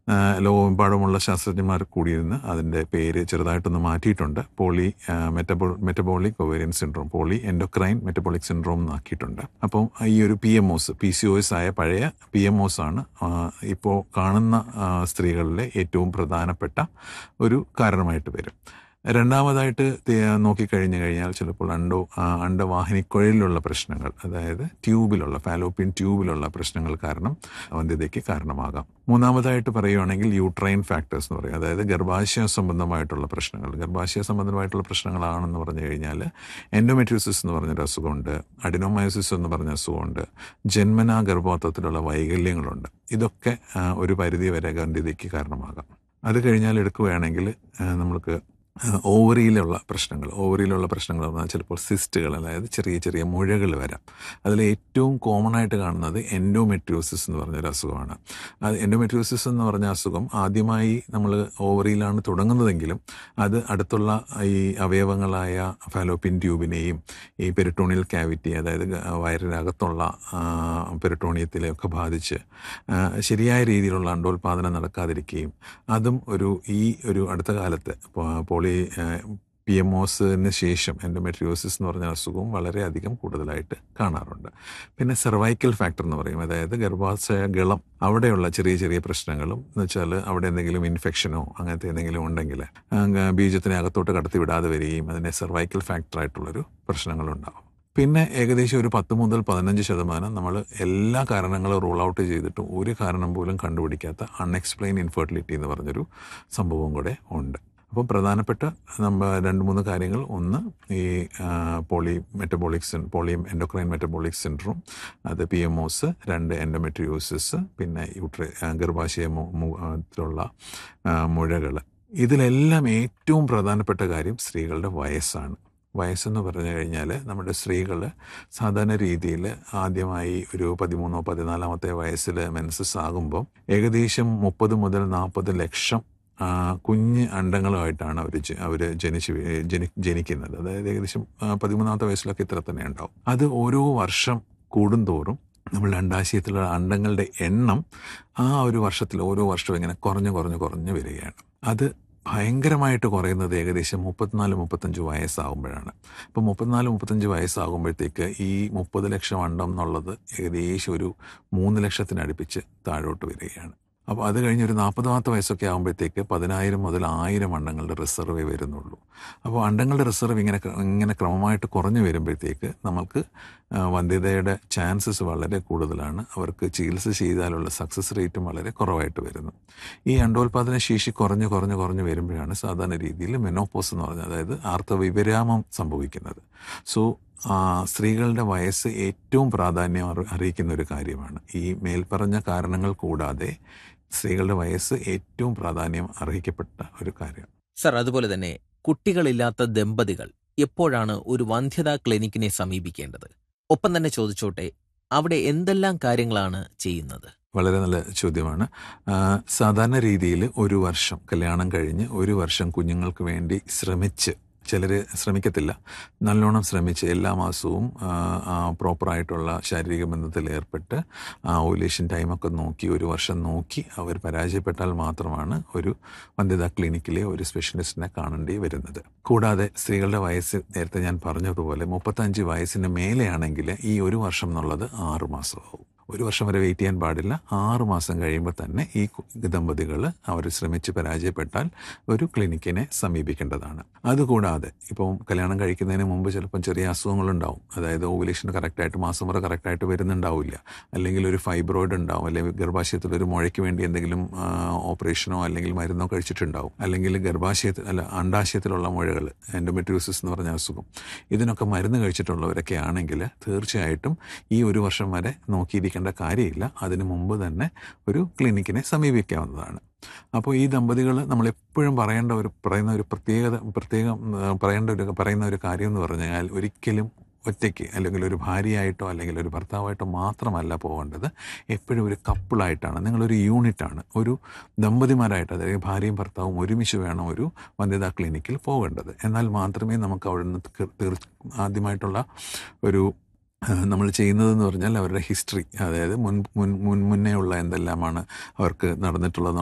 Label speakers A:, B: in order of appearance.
A: ആ, ലോകമെമ്പാടുമുള്ള ശാസ്ത്രജ്ഞന്മാർ കൂടിയിരുന്ന് അതിൻ്റെ പേര് ചെറുതായിട്ടൊന്ന് മാറ്റിയിട്ടുണ്ട് പോളി മെറ്റബോ metabolic ovarian syndrome poly endocrine metabolic syndrome എന്നാക്കിയിട്ടുണ്ട് അപ്പം ഈ ഒരു P M OS P C O S ആയ പഴയ പി എം ഒസ് ആണ് ഇപ്പോൾ കാണുന്ന ആ, സ്ത്രീകളിലെ ഏറ്റവും പ്രധാനപ്പെട്ട ഒരു കാരണമായിട്ട് വരും രണ്ടാമതായിട്ട് തി- നോക്കിക്കഴിഞ്ഞു കഴിഞ്ഞാൽ ചിലപ്പോൾ അണ്ടോ ആ, അണ്ടവാഹിനിക്കുഴലിലുള്ള പ്രശ്നങ്ങൾ അതായത് ട്യൂബിലുള്ള ഫാലോപ്പിൻ ട്യൂബിലുള്ള പ്രശ്നങ്ങൾ കാരണം വന്ധ്യതയ്ക്ക് കാരണമാകാം മൂന്നാമതായിട്ട് പറയുകയാണെങ്കിൽ യൂട്രൈൻ ഫാക്ടേഴ്സ് എന്ന് പറയും അതായത് ഗർഭാശയ സംബന്ധമായിട്ടുള്ള പ്രശ്നങ്ങൾ ഗർഭാശയ സംബന്ധമായിട്ടുള്ള പ്രശ്നങ്ങളാണെന്ന് പറഞ്ഞു കഴിഞ്ഞാൽ എൻഡോമെട്രിയോസിസ് എന്ന് പറഞ്ഞൊരു അസുഖമുണ്ട് അഡിനോമയോസിസ് എന്ന് പറഞ്ഞ അസുഖമുണ്ട് ജന്മനാ ഗർഭപാത്രത്തിലുള്ള വൈകല്യങ്ങളുണ്ട് ഇതൊക്കെ ആ, ഒരു പരിധി വരെ വന്ധ്യതയ്ക്ക് കാരണമാകാം അത് കഴിഞ്ഞാൽ എടുക്കുകയാണെങ്കിൽ ആ, നമ്മൾക്ക് ഓവറിയിലുള്ള പ്രശ്നങ്ങൾ ഓവറിയിലുള്ള പ്രശ്നങ്ങൾ എന്ന് പറഞ്ഞാൽ ചിലപ്പോൾ സിസ്റ്റുകൾ അതായത് ചെറിയ ചെറിയ മുഴകൾ വരാം അതിൽ ഏറ്റവും കോമൺ ആയിട്ട് കാണുന്നത് എൻഡോമെട്രിയോസിസ് എന്ന് പറഞ്ഞൊരു അസുഖമാണ് അത് എൻഡോമെട്രിയോസിസ് എന്ന് പറഞ്ഞ അസുഖം ആദ്യമായി നമ്മൾ ഓവറിയിലാണ് തുടങ്ങുന്നതെങ്കിലും അത് അടുത്തുള്ള ഈ അവയവങ്ങളായ ഫാലോപ്പിൻ ട്യൂബിനെയും ഈ പെരിട്ടോണിയൽ ക്യാവിറ്റി അതായത് ഗ- വയറിനകത്തുള്ള പെരിട്ടോണിയത്തിലെയൊക്കെ ബാധിച്ച് ആ, ശരിയായ രീതിയിലുള്ള അണ്ടോൽപാദനം നടക്കാതിരിക്കുകയും അതും ഒരു ഈ ഒരു അടുത്ത കാലത്ത് പോ- പോളി പി എം ഒസിന് ശേഷം എൻഡോമെട്രിയോസിസ് എന്ന് പറഞ്ഞ അസുഖവും വളരെയധികം കൂടുതലായിട്ട് കാണാറുണ്ട് പിന്നെ സെർവൈക്കൽ ഫാക്ടർ എന്ന് പറയും അതായത് ഗർഭാശയ ഗളം അവിടെയുള്ള ചെറിയ ചെറിയ പ്രശ്നങ്ങളും എന്ന് വെച്ചാൽ അവിടെ എന്തെങ്കിലും ഇൻഫെക്ഷനോ അങ്ങനത്തെ എന്തെങ്കിലും ഉണ്ടെങ്കിൽ ആ, ബീജത്തിനെ അകത്തോട്ട് കടത്തി വിടാതെ വരികയും അതിനെ സെർവൈക്കൽ ഫാക്ടറായിട്ടുള്ളൊരു പ്രശ്നങ്ങളുണ്ടാകും പിന്നെ ഏകദേശം ഒരു പത്ത് മുതൽ പതിനഞ്ച് ശതമാനം നമ്മൾ എല്ലാ കാരണങ്ങളും റൂൾ ഔട്ട് ചെയ്തിട്ടും ഒരു കാരണം പോലും കണ്ടുപിടിക്കാത്ത അൺഎക്സ്പ്ലെയിൻ ഇൻഫെർട്ടിലിറ്റി എന്ന് പറഞ്ഞൊരു സംഭവം കൂടെ ഉണ്ട് അപ്പോൾ പ്രധാനപ്പെട്ട നമ്മ രണ്ട് മൂന്ന് കാര്യങ്ങൾ ഒന്ന് ഈ ആ, പോളി മെറ്റബോളിക് സിൻ പോളി എൻഡോക്രൈൻ മെറ്റബോളിക് സിൻഡ്രോം അത് പി എം ഒസ് രണ്ട് എൻഡോമെട്രിയോസിസ് പിന്നെ യൂട്രി ആ, ഗർഭാശയ മു- മു- ആ, ത്തിലുള്ള മുഴകൾ ഇതിലെല്ലാം ഏറ്റവും പ്രധാനപ്പെട്ട കാര്യം സ്ത്രീകളുടെ വയസ്സാണ് വയസ്സെന്ന് പറഞ്ഞു കഴിഞ്ഞാൽ നമ്മുടെ സ്ത്രീകൾ സാധാരണ രീതിയിൽ ആദ്യമായി ഒരു പതിമൂന്നോ പതിനാലാമത്തെ വയസ്സിൽ മെൻസസ് ആകുമ്പോൾ ഏകദേശം മുപ്പത് മുതൽ നാൽപ്പത് ലക്ഷം ആ, കുഞ്ഞ് അണ്ടങ്ങളുമായിട്ടാണ് അവർ അവർ ജനിച്ച് വീ- ജനി ജനിക്കുന്നത് അതായത് ഏകദേശം ആ, പതിമൂന്നാമത്തെ വയസ്സിലൊക്കെ ഇത്ര തന്നെ ഉണ്ടാവും അത് ഓരോ വർഷം കൂടുന്തോറും നമ്മളുടെ അണ്ടാശയത്തിലുള്ള അണ്ടങ്ങളുടെ എണ്ണം ആ ഒരു വർഷത്തിൽ ഓരോ വർഷവും ഇങ്ങനെ കുറഞ്ഞു കുറഞ്ഞു കുറഞ്ഞു വരികയാണ് അത് ഭയങ്കരമായിട്ട് കുറയുന്നത് ഏകദേശം മുപ്പത്തിനാല് മുപ്പത്തഞ്ച് വയസ്സാകുമ്പോഴാണ് അപ്പോൾ മുപ്പത്തിനാല് മുപ്പത്തഞ്ച് വയസ്സാകുമ്പോഴത്തേക്ക് ഈ മുപ്പത് ലക്ഷം അണ്ടം എന്നുള്ളത് ഏകദേശം ഒരു മൂന്ന് ലക്ഷത്തിനടുപ്പിച്ച് താഴോട്ട് വരികയാണ് അപ്പോൾ അത് കഴിഞ്ഞ് ഒരു നാൽപ്പതാമത്തെ വയസ്സൊക്കെ ആകുമ്പോഴത്തേക്ക് പതിനായിരം മുതൽ ആയിരം അണ്ടങ്ങളുടെ റിസർവേ വരുന്നുള്ളൂ അപ്പോൾ അണ്ടങ്ങളുടെ റിസർവ് ഇങ്ങനെ ക്ര- ഇങ്ങനെ ക്രമമായിട്ട് കുറഞ്ഞു വരുമ്പോഴത്തേക്ക് നമുക്ക് ആ, വന്ധ്യതയുടെ ചാൻസസ് വളരെ കൂടുതലാണ് അവർക്ക് ചികിത്സ ചെയ്താലുള്ള സക്സസ് റേറ്റും വളരെ കുറവായിട്ട് വരുന്നു ഈ അണ്ടോൽപാദന ശേഷി കുറഞ്ഞ് കുറഞ്ഞ് കുറഞ്ഞ് വരുമ്പോഴാണ് സാധാരണ രീതിയിൽ മെനോപ്പോസ് എന്ന് പറഞ്ഞാൽ അതായത് ആർത്തവിപരാമം സംഭവിക്കുന്നത് സോ ആ, സ്ത്രീകളുടെ വയസ്സ് ഏറ്റവും പ്രാധാന്യം അറി- അറിയിക്കുന്ന ഒരു കാര്യമാണ് ഈ മേൽപ്പറഞ്ഞ കാരണങ്ങൾ കൂടാതെ സ്ത്രീകളുടെ വയസ്സ് ഏറ്റവും പ്രാധാന്യം അർഹിക്കപ്പെട്ട ഒരു കാര്യം
B: സർ അതുപോലെ തന്നെ കുട്ടികളില്ലാത്ത ദമ്പതികൾ എപ്പോഴാണ് ഒരു വന്ധ്യതാ ക്ലിനിക്കിനെ സമീപിക്കേണ്ടത് ഒപ്പം തന്നെ ചോദിച്ചോട്ടെ അവിടെ എന്തെല്ലാം കാര്യങ്ങളാണ് ചെയ്യുന്നത്
A: വളരെ നല്ല ചോദ്യമാണ് ആ, സാധാരണ രീതിയിൽ ഒരു വർഷം കല്യാണം കഴിഞ്ഞ് ഒരു വർഷം കുഞ്ഞുങ്ങൾക്ക് വേണ്ടി ശ്രമിച്ച് ചിലർ ശ്രമിക്കത്തില്ല നല്ലോണം ശ്രമിച്ച് എല്ലാ മാസവും ആ, ആ, പ്രോപ്പറായിട്ടുള്ള ശാരീരിക ബന്ധത്തിൽ ഏർപ്പെട്ട് ആ ഓവുലേഷൻ ടൈമൊക്കെ നോക്കി ഒരു വർഷം നോക്കി അവർ പരാജയപ്പെട്ടാൽ മാത്രമാണ് ഒരു വന്ധ്യതാ ക്ലിനിക്കിലെ ഒരു സ്പെഷ്യലിസ്റ്റിനെ കാണേണ്ടി വരുന്നത് കൂടാതെ സ്ത്രീകളുടെ വയസ്സ് നേരത്തെ ഞാൻ പറഞ്ഞതുപോലെ മുപ്പത്തഞ്ച് വയസ്സിന് മേലെയാണെങ്കിൽ ഈ ഒരു വർഷം എന്നുള്ളത് ആറ് മാസമാവും ഒരു വർഷം വരെ വെയിറ്റ് ചെയ്യാൻ പാടില്ല ആറ് മാസം കഴിയുമ്പോൾ തന്നെ ഈ കു- ദമ്പതികൾ അവർ ശ്രമിച്ച് പരാജയപ്പെട്ടാൽ ഒരു ക്ലിനിക്കിനെ സമീപിക്കേണ്ടതാണ് അതുകൂടാതെ ഇപ്പം കല്യാണം കഴിക്കുന്നതിന് മുമ്പ് ചിലപ്പം ചെറിയ അസുഖങ്ങളുണ്ടാവും അതായത് ഓവുലേഷൻ കറക്റ്റായിട്ട് മാസം വരെ കറക്റ്റായിട്ട് വരുന്നുണ്ടാവില്ല അല്ലെങ്കിൽ ഒരു ഫൈബ്രോയിഡ് ഉണ്ടാവും അല്ലെങ്കിൽ ഗർഭാശയത്തിൽ ഒരു മുഴയ്ക്ക് വേണ്ടി എന്തെങ്കിലും ആ, ഓപ്പറേഷനോ അല്ലെങ്കിൽ മരുന്നോ കഴിച്ചിട്ടുണ്ടാവും അല്ലെങ്കിൽ ഗർഭാശയത്തിൽ അല്ല അണ്ടാശയത്തിലുള്ള മുഴകൾ എൻഡോമെട്രിയോസിസ് എന്ന് പറഞ്ഞ അസുഖം ഇതിനൊക്കെ മരുന്ന് കഴിച്ചിട്ടുള്ളവരൊക്കെ ആണെങ്കിൽ തീർച്ചയായിട്ടും ഈ ഒരു വർഷം വരെ നോക്കിയിരിക്കേണ്ട കാര്യമില്ല അതിനു മുമ്പ് തന്നെ ഒരു ക്ലിനിക്കിനെ സമീപിക്കാവുന്നതാണ് അപ്പോൾ ഈ ദമ്പതികൾ നമ്മളെപ്പോഴും പറയേണ്ട ഒരു പറയുന്ന ഒരു പ്രത്യേകത പ്രത്യേകം ആ, പറയേണ്ട ഒരു പറയുന്ന ഒരു കാര്യം എന്ന് പറഞ്ഞാൽ ഒരിക്കലും ഒറ്റയ്ക്ക് അല്ലെങ്കിൽ ഒരു ഭാര്യയായിട്ടോ അല്ലെങ്കിൽ ഒരു ഭർത്താവായിട്ടോ മാത്രമല്ല പോകേണ്ടത് എപ്പോഴും ഒരു കപ്പിളായിട്ടാണ് നിങ്ങളൊരു യൂണിറ്റാണ് ഒരു ദമ്പതിമാരായിട്ട് അതായത് ഭാര്യയും ഭർത്താവും ഒരുമിച്ച് വേണം ഒരു വനിതാ ക്ലിനിക്കിൽ പോകേണ്ടത് എന്നാൽ മാത്രമേ നമുക്ക് അവിടെ നിന്ന് തീർ ആദ്യമായിട്ടുള്ള ഒരു നമ്മൾ ചെയ്യുന്നതെന്ന് പറഞ്ഞാൽ അവരുടെ ഹിസ്റ്ററി അതായത് മുൻ മുൻ മുൻ മുന്നേ ഉള്ള എന്തെല്ലാമാണ് അവർക്ക് നടന്നിട്ടുള്ളത്